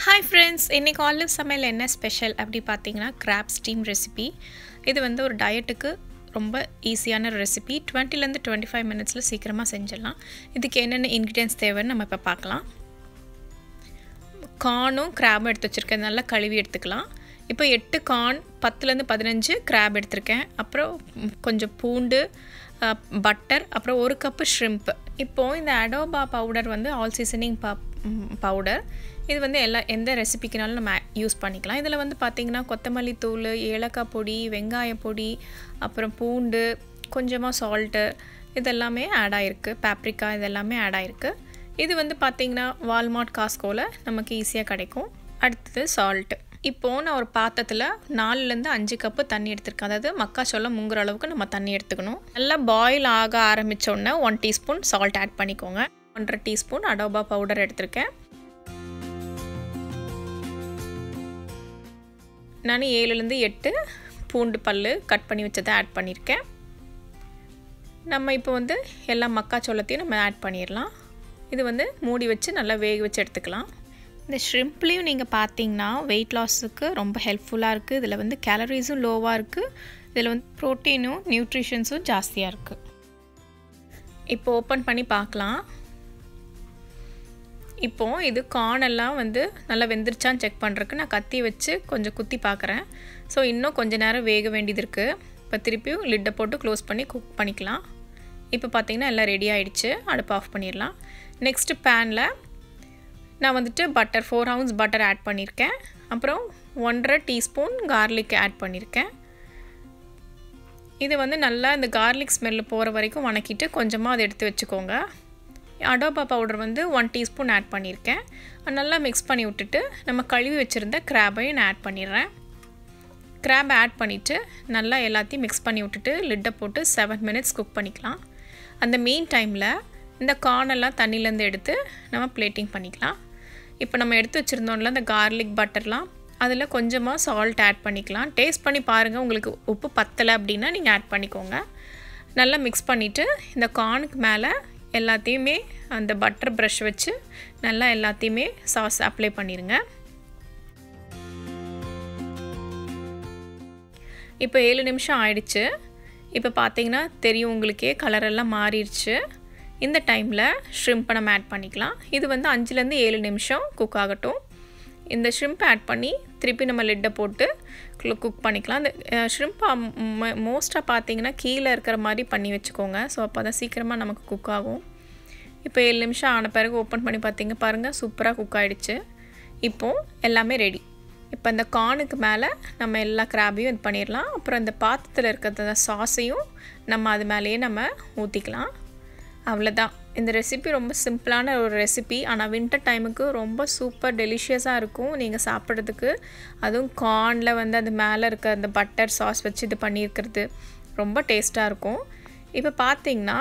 hi friends இன்றைக்கி olive சமையல் என்ன ஸ்பெஷல் அப்படி பார்த்தீங்கன்னா கிராப் ஸ்டீம் ரெசிபி இது வந்து ஒரு டயட்டுக்கு ரொம்ப ஈஸியான ரெசிபி டுவெண்ட்டிலேருந்து டுவெண்ட்டி ஃபைவ் மினிட்ஸில் சீக்கிரமாக செஞ்சிடலாம் இதுக்கு என்னென்ன இன்க்ரீடியன்ஸ் தேவைன்னு நம்ம இப்போ பார்க்கலாம் கார்னும் கிராபும் எடுத்து வச்சுருக்கேன் நல்லா கழுவி எடுத்துக்கலாம் இப்போ எட்டு கார்ன் பத்துலேருந்து பதினஞ்சு கிராப் எடுத்திருக்கேன் அப்புறம் கொஞ்சம் பூண்டு பட்டர் அப்புறம் ஒரு கப்பு ஷ்ரிம்ப் இப்போது இந்த அடோபா பவுடர் வந்து ஆல் சீசனிங் ப பவுடர் இது வந்து எல்லா எந்த ரெசிபிக்குனாலும் நம்ம யூஸ் பண்ணிக்கலாம் இதில் வந்து பார்த்திங்கன்னா கொத்தமல்லி தூள் ஏலக்காய் பொடி வெங்காய பொடி அப்புறம் பூண்டு கொஞ்சமாக சால்ட்டு இதெல்லாமே ஆட் ஆகிருக்கு பேப்ரிக்கா இதெல்லாமே ஆட் ஆகிருக்கு இது வந்து பார்த்திங்கன்னா வால்மார்ட் காஸ்கோவில் நமக்கு ஈஸியாக கிடைக்கும் அடுத்தது சால்ட்டு இப்போது நான் ஒரு பாத்திரத்தில் நாலுலேருந்து அஞ்சு கப்பு தண்ணி எடுத்திருக்கேன் அதாவது மக்காச்சோளம் முங்குற அளவுக்கு நம்ம தண்ணி எடுத்துக்கணும் நல்லா பாயில் ஆக ஆரம்பித்தோடனே ஒன் டீஸ்பூன் சால்ட் ஆட் பண்ணிக்கோங்க ஒன்றரை டீஸ்பூன் அடோபா பவுடர் எடுத்திருக்கேன் நான் ஏழுலேருந்து எட்டு பூண்டு பல் கட் பண்ணி வச்சதை ஆட் பண்ணியிருக்கேன் நம்ம இப்போ வந்து எல்லா மக்காச்சோளத்தையும் நம்ம ஆட் பண்ணிடலாம் இது வந்து மூடி வச்சு நல்லா வேக வச்சு எடுத்துக்கலாம் இந்த ஷ்ரிம்ப்லேயும் நீங்கள் பார்த்தீங்கன்னா வெயிட் லாஸுக்கு ரொம்ப ஹெல்ப்ஃபுல்லாக இருக்குது இதில் வந்து கேலரிஸும் லோவாக இருக்குது இதில் வந்து ப்ரோட்டீனும் நியூட்ரிஷன்ஸும் ஜாஸ்தியாக இருக்குது இப்போ ஓப்பன் பண்ணி பார்க்கலாம் இப்போது இது கார்னெல்லாம் வந்து நல்லா வெந்துருச்சான்னு செக் பண்ணுறதுக்கு நான் கத்தி வச்சு கொஞ்சம் குத்தி பார்க்குறேன் ஸோ இன்னும் கொஞ்சம் நேரம் வேக வேண்டியது இருக்குது இப்போ திருப்பியும் லிட்டை போட்டு க்ளோஸ் பண்ணி குக் பண்ணிக்கலாம் இப்போ பார்த்திங்கன்னா எல்லாம் ரெடி ஆகிடுச்சு அடுப்பு ஆஃப் பண்ணிடலாம் நெக்ஸ்ட்டு பேனில் நான் வந்துட்டு butter four ounces butter add பண்ணியிருக்கேன் அப்புறம் ஒன்றரை டீஸ்பூன் கார்லிக் ஆட் பண்ணியிருக்கேன் இது வந்து நல்லா இந்த கார்லிக் ஸ்மெல்லு போகிற வரைக்கும் வணக்கிட்டு கொஞ்சமாக அதை எடுத்து வச்சுக்கோங்க அடோபா பவுடர் வந்து ஒன் டீஸ்பூன் ஆட் பண்ணியிருக்கேன் நல்லா மிக்ஸ் பண்ணி விட்டுட்டு நம்ம கழுவி வச்சுருந்த கிராபையும் நான் ஆட் பண்ணிடுறேன் கிராப் ஆட் பண்ணிவிட்டு நல்லா எல்லாத்தையும் மிக்ஸ் பண்ணி விட்டுட்டு லிட்டை போட்டு செவன் மினிட்ஸ் குக் பண்ணிக்கலாம் அந்த மெயின் டைமில் இந்த கார்னெல்லாம் தண்ணியிலேருந்து எடுத்து நம்ம பிளேட்டிங் பண்ணிக்கலாம் இப்போ நம்ம எடுத்து வச்சுருந்தோம்ல இந்த கார்லிக் பட்டர்லாம் அதில் கொஞ்சமாக சால்ட் ஆட் பண்ணிக்கலாம் டேஸ்ட் பண்ணி பாருங்கள் உங்களுக்கு உப்பு பத்தலை அப்படின்னா நீங்கள் ஆட் பண்ணிக்கோங்க நல்லா மிக்ஸ் பண்ணிவிட்டு இந்த கார்னுக்கு மேலே எல்லாத்தையுமே அந்த பட்டர் ப்ரஷ் வச்சு நல்லா எல்லாத்தையுமே சாஸ் அப்ளை பண்ணிடுங்க இப்போ ஏழு நிமிஷம் ஆயிடுச்சு இப்போ பார்த்தீங்கன்னா தெரியும் உங்களுக்கே கலரெல்லாம் மாறிடுச்சு இந்த டைமில் ஷ்ரிம்பை நம்ம ஆட் பண்ணிக்கலாம் இது வந்து அஞ்சுலேருந்து ஏழு நிமிஷம் குக் ஆகட்டும் இந்த ஷ்ரிம்ப் ஆட் பண்ணி திருப்பி நம்ம லிட்டை போட்டு குக் பண்ணிக்கலாம் அந்த ஷ்ரிம்ப் மோஸ்ட்டாக பார்த்தீங்கன்னா கீழே இருக்கிற மாதிரி பண்ணி வச்சுக்கோங்க ஸோ அப்போ தான் சீக்கிரமாக நமக்கு குக் ஆகும் இப்போ ஏழு நிமிஷம் ஆன பிறகு ஓப்பன் பண்ணி பார்த்தீங்க பாருங்கள் சூப்பராக குக் ஆகிடுச்சு இப்போது எல்லாமே ரெடி இப்போ இந்த கார்னுக்கு மேலே நம்ம எல்லா கிராபையும் இது பண்ணிடலாம் அப்புறம் இந்த பாத்திரத்தில் இருக்கிற சாஸையும் நம்ம அது மேலேயே நம்ம ஊற்றிக்கலாம் அவ்வளோதான் இந்த ரெசிபி ரொம்ப சிம்பிளான ஒரு ரெசிபி ஆனால் வின்டர் டைமுக்கு ரொம்ப சூப்பர் டெலிஷியஸாக இருக்கும் நீங்கள் சாப்பிட்றதுக்கு அதுவும் கார்னில் வந்து அது மேலே இருக்க அந்த பட்டர் சாஸ் வச்சு இது பண்ணியிருக்கிறது ரொம்ப டேஸ்ட்டாக இருக்கும் இப்போ பார்த்தீங்கன்னா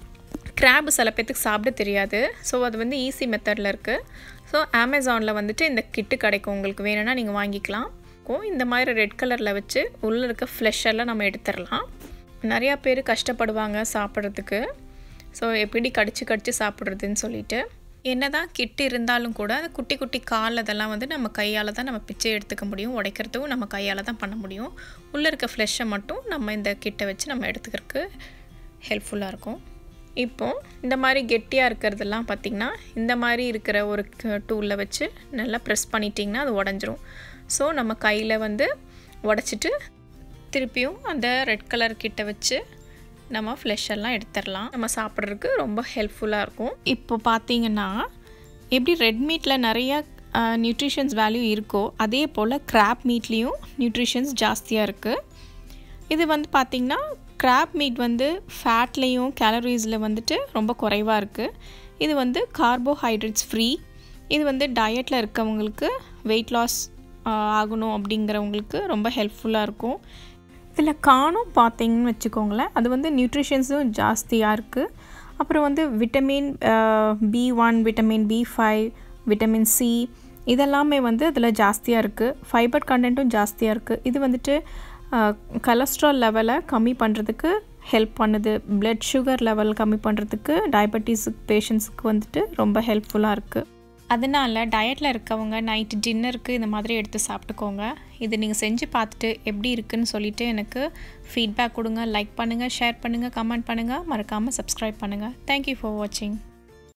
கிராப் சில பேர்த்துக்கு சாப்பிட தெரியாது ஸோ அது வந்து ஈஸி மெத்தடில் இருக்குது ஸோ அமேசானில் வந்துட்டு இந்த கிட்டு கிடைக்கும் உங்களுக்கு வேணும்னா நீங்கள் வாங்கிக்கலாம் இந்த மாதிரி ரெட் கலரில் வச்சு உள்ளே இருக்க ஃப்ளெஷ்ஷெல்லாம் நம்ம எடுத்துடலாம் நிறையா பேர் கஷ்டப்படுவாங்க சாப்பிட்றதுக்கு ஸோ எப்படி கடிச்சு கடிச்சு சாப்பிட்றதுன்னு சொல்லிட்டு என்ன தான் கிட்டு இருந்தாலும் கூட அந்த குட்டி குட்டி கால் அதெல்லாம் வந்து நம்ம கையால் தான் நம்ம பிச்சை எடுத்துக்க முடியும் உடைக்கிறதுக்கும் நம்ம கையால் தான் பண்ண முடியும் உள்ளே இருக்க ஃப்ளெஷ்ஷை மட்டும் நம்ம இந்த கிட்டை வச்சு நம்ம எடுத்துக்கிறதுக்கு ஹெல்ப்ஃபுல்லாக இருக்கும் இப்போது இந்த மாதிரி கெட்டியாக இருக்கிறதெல்லாம் பார்த்திங்கன்னா இந்த மாதிரி இருக்கிற ஒரு டூலில் வச்சு நல்லா ப்ரெஸ் பண்ணிட்டிங்கன்னா அது உடஞ்சிரும் ஸோ நம்ம கையில் வந்து உடச்சிட்டு திருப்பியும் அந்த ரெட் கலர் கிட்ட வச்சு நம்ம ஃப்ளெஷ் எல்லாம் எடுத்துடலாம் நம்ம சாப்பிட்றதுக்கு ரொம்ப ஹெல்ப்ஃபுல்லாக இருக்கும் இப்போ பார்த்தீங்கன்னா எப்படி ரெட் மீட்டில் நிறைய நியூட்ரிஷன்ஸ் வேல்யூ இருக்கோ அதே போல் கிராப் மீட்லேயும் நியூட்ரிஷன்ஸ் ஜாஸ்தியாக இருக்குது இது வந்து பார்த்திங்கன்னா கிராப் மீட் வந்து ஃபேட்லேயும் கேலரிஸில் வந்துட்டு ரொம்ப குறைவாக இருக்குது இது வந்து கார்போஹைட்ரேட்ஸ் ஃப்ரீ இது வந்து டயட்டில் இருக்கவங்களுக்கு வெயிட் லாஸ் ஆகணும் அப்படிங்கிறவங்களுக்கு ரொம்ப ஹெல்ப்ஃபுல்லாக இருக்கும் இதில் காணும் பார்த்தீங்கன்னு வச்சுக்கோங்களேன் அது வந்து நியூட்ரிஷன்ஸும் ஜாஸ்தியாக இருக்குது அப்புறம் வந்து vitamin B one vitamin B five vitamin C இதெல்லாமே வந்து அதில் ஜாஸ்தியாக இருக்குது ஃபைபர் கண்டென்ட்டும் ஜாஸ்தியாக இருக்குது இது வந்துட்டு கொலஸ்ட்ரால் லெவலை கம்மி பண்ணுறதுக்கு ஹெல்ப் பண்ணுது பிளட் சுகர் லெவல் கம்மி பண்ணுறதுக்கு டயபெட்டிஸ் பேஷண்ட்ஸுக்கு வந்துட்டு ரொம்ப ஹெல்ப்ஃபுல்லாக இருக்குது அதனால் டயட்டில் இருக்கவங்க நைட்டு டின்னருக்கு இந்த மாதிரி எடுத்து சாப்பிட்டுக்கோங்க இது நீங்கள் செஞ்சு பார்த்துட்டு எப்படி இருக்குன்னு சொல்லிவிட்டு எனக்கு ஃபீட்பேக் கொடுங்க லைக் பண்ணுங்கள் ஷேர் பண்ணுங்கள் கமெண்ட் பண்ணுங்கள் மறக்காமல் சப்ஸ்கிரைப் பண்ணுங்கள் தேங்க்யூ ஃபார் வாட்சிங்